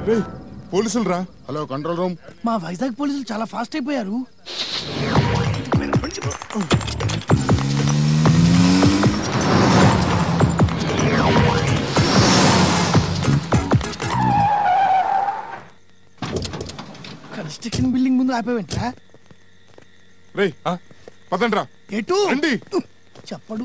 రేయ్ పోలీసులు రా హలో కంట్రోల్ రూమ్ మా వైజాగ్ పోలీసులు చాలా ఫాస్ట్ అయిపోయారు కన్స్ట్రక్షన్ బిల్డింగ్ ముందు ఆపేవేంట్రా రేయ్ పదండి రా ఎటు రండి చెప్పడు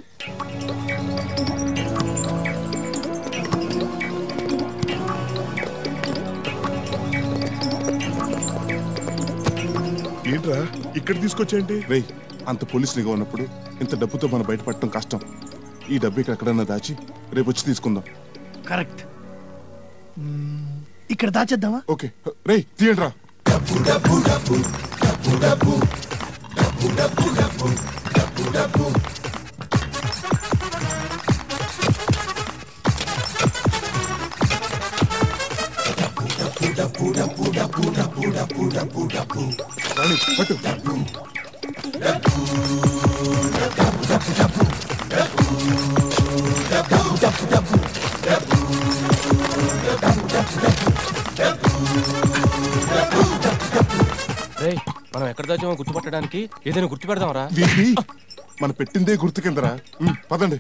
ఏంట్రా ఇక్కడ తీసుకొచ్చేయండి రేయ్ అంత పోలీస్ నిఘా ఉన్నప్పుడు ఇంత డబ్బుతో మనం బయటపడటం కష్టం ఈ డబ్బు ఇక్కడ ఎక్కడన్నా దాచి రేపు వచ్చి తీసుకుందాం కరెక్ట్ ఇక్కడ దాచేద్దామా ఓకే రేయ్ తీయండి రా రాణి, పట్టు రేయ్ మనం ఎక్కడ దాచామో గుర్తుపట్టడానికి ఏదైనా గుర్తు పెడదాంరా వీటి మన పెట్టిందే గుర్తు కిందరా ఉమ్, పదండి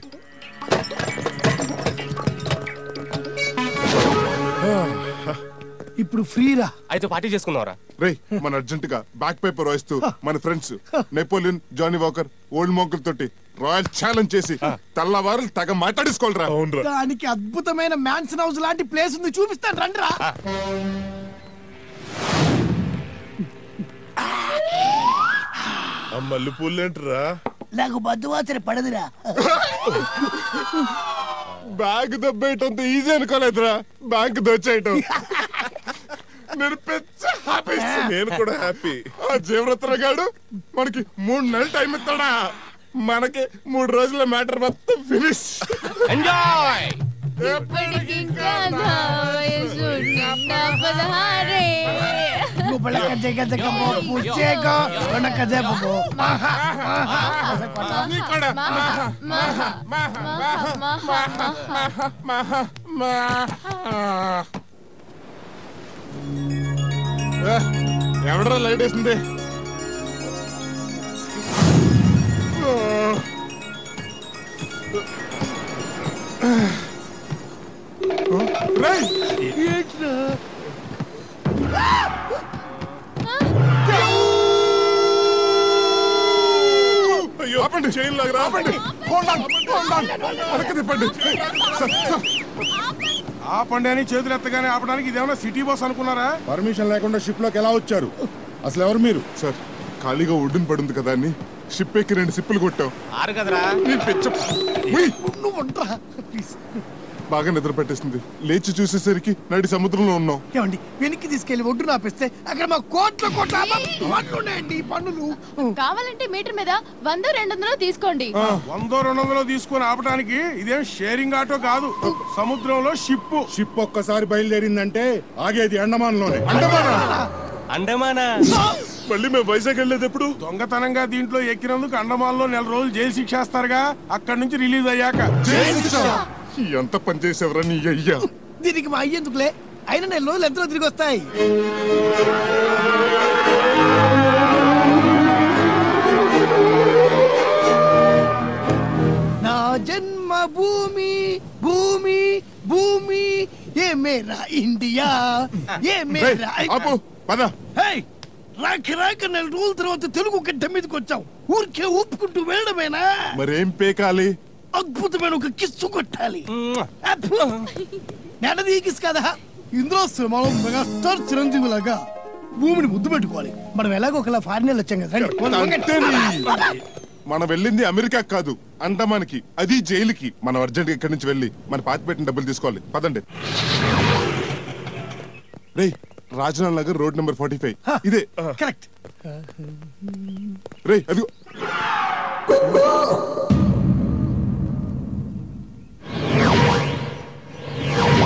ఇప్పుడు ఫ్రీరా అయితే పార్టీ చేసుకుందాంరా రేయ్ మన అర్జెంట్ గా బ్యాక్ పేపర్ వాయిస్తూ మన friends Napoleon Johnnie Walker old మోకల్ తోటి రాయల్ ఛాలెంజ్ చేసి తెల్లవారులు తెగ మాట్లాడేసుకోవాలిరా అవునరా దానికి అద్భుతమైన మ్యాన్సన్ హౌస్ లాంటి ప్లేస్ ఉంది చూపిస్తాను రండిరా ఆ మల్లె పూలు ఏంట్రా నాకు బద్దువాసన పడదురా బ్యాగ్ దబ్బేయటం ఈజీ అనుకోలేదురా బ్యాంక్ దోచేయటం నేను పెద్ద హ్యాపీ నేను కూడా హ్యాపీ ఆ జీవరత్న గాడు మనకి మూడు నెలలు టైం ఇస్తాడా మనకి మూడు రోజుల మ్యాటర్ మొత్తం ఫినిష్ ఎంజాయ్ ఇప్పటికింకా నా వయసు నిండా పదహారే. గుబ్బలక జగ జగ బో పుచ్చేక కొనక జబో మహా, మహా, మహా, మహా. ఎవడరా లైట్ వేసింది రేయ్ అయ్యో ఆపండి చైన్ లాగా ఆపండి హోల్డ్ ఆన్ హోల్డ్ ఆన్ వెనక్కి తిప్పండి సార్, సార్, ఆపండి అని చేతులు ఎత్తగానే ఆపడానికి ఇదేమన్నా సిటీ బస్ అనుకున్నారా పర్మిషన్ లేకుండా షిప్ లోకి ఎలా వచ్చారు అసలు ఎవరు మీరు సార్ ఖాళీగా ఒడ్డున పడుంది కదా అని షిప్ ఎక్కి రెండు సిప్పులు కొట్టాం ఆరు కదరా నీ పిచ్చ ఉయ్, నువ్వు ఉండరా ప్లీజ్ బాగా నిద్ర పట్టేసింది లేచి చూసేసరికి నడి సముద్రంలో ఉన్నాం ఏమండి వెనక్కి తీసుకెళ్లి ఒడ్డు నాపిస్తే అక్కడ మా కోట్ల కోట్ల పన్నులు ఉన్నాయండి పన్నులు కావాలంటే మీటర్ మీద వంద రెండు వందలు తీసుకోండి వందో రెండు వందలు తీసుకొని ఆపడానికి ఇదేం షేరింగ్ ఆటో కాదు సముద్రంలో షిప్ షిప్ ఒక్కసారి బయలుదేరిందంటే ఆగేది అండమాన్ లోనే అండమానా మళ్ళీ మేము వైజాగ్ వెళ్ళేది ఎప్పుడు దొంగతనంగా దీంట్లో ఎక్కినందుకు అండమాన్లో నెల రోజులు జైలు శిక్షేస్తారుగా అక్కడి నుంచి రిలీజ్ అయ్యాక ఎంత పని చేసేవరా నీ అయ్యా దీనికి మా అయ్యేందుకులే అయినా నెల రోజులు ఎంతలో తిరిగి వస్తాయి నా జన్మ భూమి భూమి భూమి ఏ మేరా ఇండియా ఏ రేయ్, మేరా ఆపు పద హేయ్, రాక రాక నెల రోజుల తర్వాత తెలుగు గడ్డ మీదకి వచ్చావు ఊరికే ఊపుకుంటూ వెళ్ళడమేనా మరేం పేకాలి అద్భుతమైన ఒక కిస్సు కొట్టాలి అబ్బో! నెడదీ కిస్ కదా ఇందులో సినిమాలో మెగాస్టార్ చిరంజీవి లాగా భూమిని ముద్దు పెట్టుకోవాలి మనం ఎలాగో ఒకలా ఫారిన్ వచ్చాం కదా రండి. వంగండి. అంతేని. మనం వెళ్ళింది అమెరికా కాదు అండమాన్కి అది జైలుకి మనం అర్జెంట్ ఇక్కడి నుంచి వెళ్ళి మన పాతి పెట్టిన డబ్బులు తీసుకోవాలి పదండి రేయ్ Rajanal Nagar road number forty five ఇదే కరెక్ట్ రేయ్ అదిగో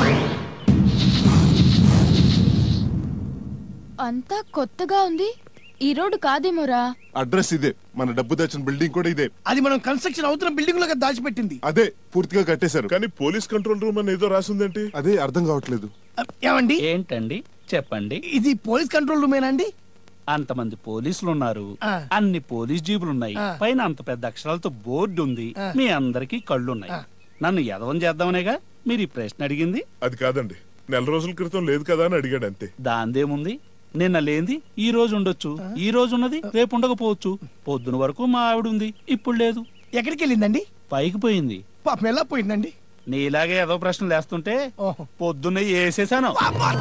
అంతా కొత్తగా ఉంది ఈ రోడ్డు కాదేమోరా అడ్రస్ ఇదే మన డబ్బు దాచిన బిల్డింగ్ కూడా ఇదే అది మనం కన్స్ట్రక్షన్ అవుతున్న బిల్డింగ్ లో దాచిపెట్టింది అదే పూర్తిగా కట్టేశారు కానీ పోలీస్ కంట్రోల్ రూమ్ అని ఏదో రాసిందేంటి అదే అర్థం కావట్లేదు ఏమండి ఏంటండి చెప్పండి ఇది పోలీస్ కంట్రోల్ రూమేనా అండి అంతమంది పోలీసులు ఉన్నారు ఆ. అన్ని పోలీస్ జీబులు ఉన్నాయి ఆ. పైన అంత పెద్ద అక్షరాలతో బోర్డు ఉంది ఆ. మీ అందరికి కళ్ళు ఉన్నాయి ఆ. నన్ను ఎదవం చేద్దామనేగా మీరు ఈ ప్రశ్న అడిగింది అది కాదండి నెల రోజుల క్రితం లేదు కదా అని అడిగాడు అంతే దాందేముంది నిన్న లేంది ఈ రోజు ఉండొచ్చు ఈ రోజు ఉన్నది రేపు ఉండకపోవచ్చు పొద్దున వరకు మా ఆవిడ ఉంది ఇప్పుడు లేదు ఎక్కడికి వెళ్ళిందండి పైకి పోయింది పాపం ఎలా పోయిందండి నీలాగే ఏదో ప్రశ్నలు వేస్తుంటే ఓహో. పొద్దున్నే వేసేసాను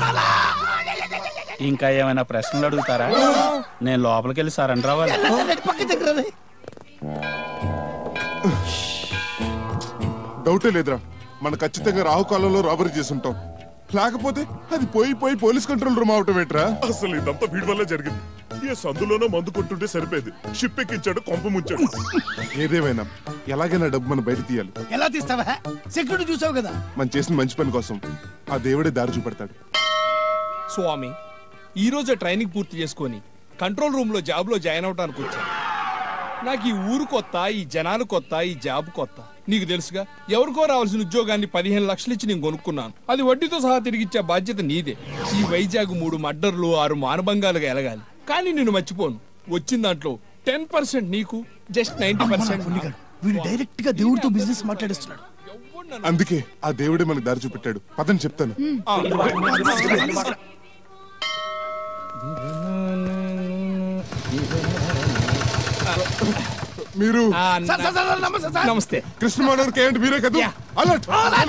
ఇంకా ఏమైనా ప్రశ్నలు అడుగుతారా నేను లోపలికి వెళ్ళి సరెండర్ అవ్వాలి పక్క దగ్గర డౌటే లేదురా మన ఖచ్చితంగా రాహుకాలంలో రాబరీ చేసుంటాం లేకపోతే అది పోయి పోయి పోలీస్ కంట్రోల్ రూమ్ అవటం ఏంట్రా అసలు ఇదంతా వీడి వల్ల జరిగింది ఏ సందులోనో మందు కొట్టుంటే సరిపోయేది షిప్ ఎక్కించాడు కొంప ముంచాడు ఏదేమైనా ఎలాగైనా డబ్బు మనం బయట తీయాలి ఎలా తీస్తావా సెక్యూరిటీ చూసావు కదా మనం చేసిన మంచి పని కోసం ఆ దేవుడే దారి చూపెడతాడు స్వామి ఈ రోజే ట్రైనింగ్ పూర్తి చేసుకొని కంట్రోల్ రూమ్ లో జాబ్ లో జాయిన్ అవడానికి వచ్చాను నాకు ఈ ఊరు కొత్త ఈ జనాలు కొత్త ఈ జాబ్ కొత్త నీకు తెలుసుగా ఎవరికో రావాల్సిన ఉద్యోగాన్ని పదిహేను లక్షలు ఇచ్చి నేను కొనుక్కున్నాను అది వడ్డీతో సహా తిరిగిచ్చే బాధ్యత నీదే ఈ వైజాగ్ మూడు మడ్డర్లు ఆరు మానభంగాలుగా ఎలగాలి కానీ నేను మర్చిపోను వచ్చిన దాంట్లో టెన్ పర్సెంట్ నీకు జస్ట్ నైన్టీ పర్సెంట్ వీడు డైరెక్ట్ గా దేవుడితో బిజినెస్ మాట్లాడిస్తున్నాడు అందుకే ఆ దేవుడే మనకు దారి చూపెట్టాడు పదని చెప్తాను మీరు సార్, సార్, సార్, నమస్తే సార్. నమస్తే కృష్ణమానవరికి ఏంటి మీరే కదా యా. అలర్ట్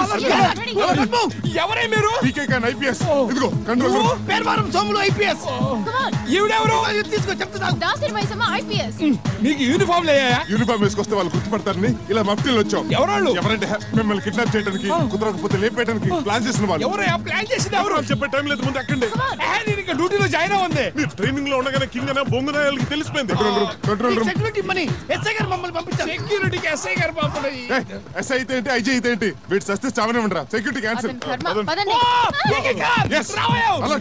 ఎవరే మీరు పీకే కాన్ ఐపీఎస్ ఇదిగో control room Perwaram Somulu IPS ఈవిడెవరు తీసుకో చెప్తున్నా దాసరి మైసమ్మ ఐపీఎస్ నీకు యూనిఫామ్ లేయా యూనిఫామ్ వేసుకొస్తే వాళ్ళు గుర్తుపడతారని ఇలా మఫ్టీలు వచ్చాం ఎవరాళ్ళు? ఎవరంటే మిమ్మల్ని కిడ్నాప్ చేయడానికి కుదరకపోతే లేపేయడానికి ప్లాన్ చేసిన వాళ్ళు ఎవరయ్యా ప్లాన్ చేసింది ఎవరు ఎవరు చెప్పే టైం లేదు ముందు ఎక్కండి ఏ, నేను ఇంకా డ్యూటీలో జాయిన్ అవ్వండి మీరు ట్రైనింగ్ లో ఉండగానే కింగ్ అనే బొంగున వాళ్ళకి తెలిసిపోయింది కంట్రోల్ రూమ్ సెక్యూరిటీ మనీ ఎస్ఐ గారు మమ్మల్ని పంపించారు సెక్యూరిటీకి ఎస్ఐ గారు పాపడు ఎస్ఐ అయితే ఏంటి ఐజీ అయితే ఏంటి వీటి సస్తే చావనే ఉండరా సెక్యూరిటీ క్యాన్సిల్ అతని కర్మ పదండి Yes. అలా.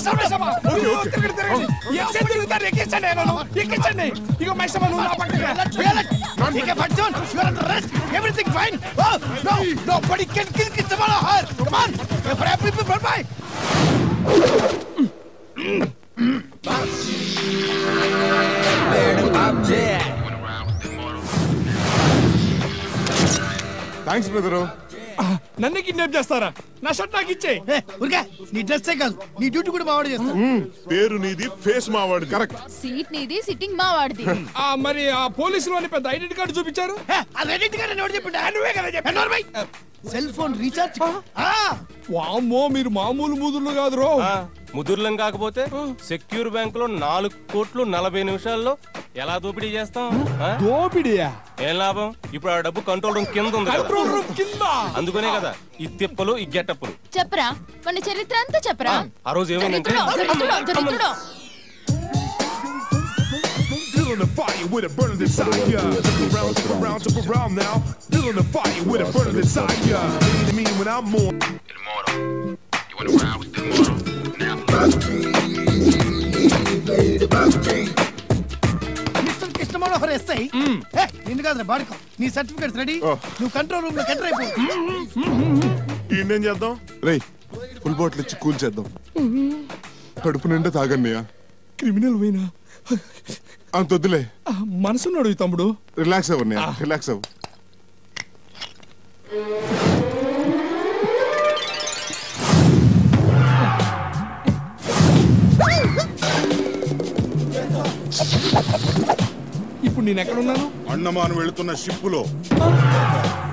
ఇక మైసమ్మ నువ్వు నా పక్కన రా. Take a fat zone. You are under arrest. Everything fine. Oh, no. Nobody can kill Kistamala her. Come on. For happy people, bye. Thanks brother నన్ను కిడ్నాప్ చేస్తారా నా షర్ట్ నాకు ఇచ్చే Hey, ఊరికే నీ డ్రెస్సే కాదు నీ డ్యూటీ కూడా మావాడు చేస్తాడు పేరు నీది ఫేస్ మావాడు కరెక్ట్ సీట్ నీది సిట్టింగ్ మా వాడిది మరి ఆ పోలీసులు అని పెద్ద ఐడెంటి కార్డు చూపించారు ఆ రెడ్డి గారు ఎవరు చెప్పిండు నువ్వే కదా చెప్పి సెల్ ఫోన్ రీఛార్జ్ వామ్మో మీరు మామూలు ముదుర్లు కాదు రో ఆ, ముదుర్లం కాకపోతే సెక్యూర్ బ్యాంక్ లో నాలుగు కోట్లు నలభై నిమిషాల్లో ఎలా దోపిడీ చేస్తాం ఆ? దోపిడియా ఏం లాభం ఇప్పుడు ఆ డబ్బు కంట్రోల్ రూమ్ కింద ఉంది కదా కంట్రోల్ రూమ్ కింద అందుకనే కదా ఈ తిప్పలు ఈ గెట్టప్పులు చెప్పరా మన చరిత్ర అంతా చెప్పరా ఆ రోజు ఏమైందంటే దరిద్రుడు, దరిద్రుడు, దరిద్రుడు. Feeling the fire with a burning desire. Jump around, jump around, jump around now. Feeling the fire with a burning desire. Lean to me when I'm more. Mister Krishna Manohar SI నిన్ను కాదు బాడుకో నీ సర్టిఫికేట్స్ రెడీ ఓ. నువ్వు control room లో enter అయిపో ఈయనేం చేద్దాం రేయ్ full bottle ఇచ్చి కూల్ చేద్దాం కడుపు నిండా తాగన్నయ్య క్రిమినల్ పోయినా అంత వద్దులే మనసున్నాడు ఈ తమ్ముడు రిలాక్స్ అవ్వన్నయ్య రిలాక్స్ అవ్వు ఇప్పుడు నేను ఎక్కడ ఉన్నాను అండమాన్ వెళుతున్న షిప్పులో